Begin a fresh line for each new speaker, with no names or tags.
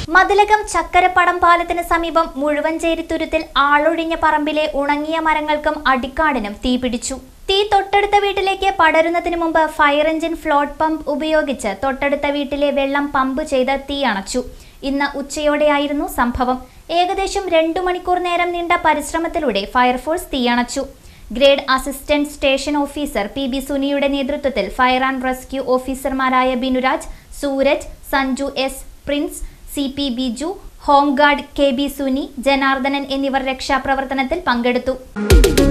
മതിലകം ചക്കരപ്പടം പാലത്തിന് സമീപം മുഴുവഞ്ചേരി തുരുത്തിൽ ആളൊഴിഞ്ഞ പറമ്പിലെ ഉണങ്ങിയ മരങ്ങൾക്കും അടിക്കാടിനും തീപിടിച്ചു തീ തൊട്ടടുത്ത വീട്ടിലേക്ക് പടരുന്നതിന് മുമ്പ് ഫയർ എഞ്ചിൻ ഫ്ലോട്ട് പമ്പ് ഉപയോഗിച്ച് തൊട്ടടുത്ത വീട്ടിലെ വെള്ളം പമ്പ് ചെയ്ത് തീ അണച്ചു ഇന്ന് ഉച്ചയോടെയായിരുന്നു സംഭവം ഏകദേശം രണ്ടു മണിക്കൂർ നേരം നീണ്ട പരിശ്രമത്തിലൂടെ ഫയർഫോഴ്സ് തീയണച്ചു grade assistant station officer P B സുനിയുടെ നേതൃത്വത്തിൽ ഫയർ ആൻഡ് റെസ്ക്യൂ ഓഫീസർമാരായ Binuraj Sooraj Sanju S Prince C P Biju home guard K B Suni Janardhanan എന്നിവർ രക്ഷാപ്രവർത്തനത്തിൽ പങ്കെടുത്തു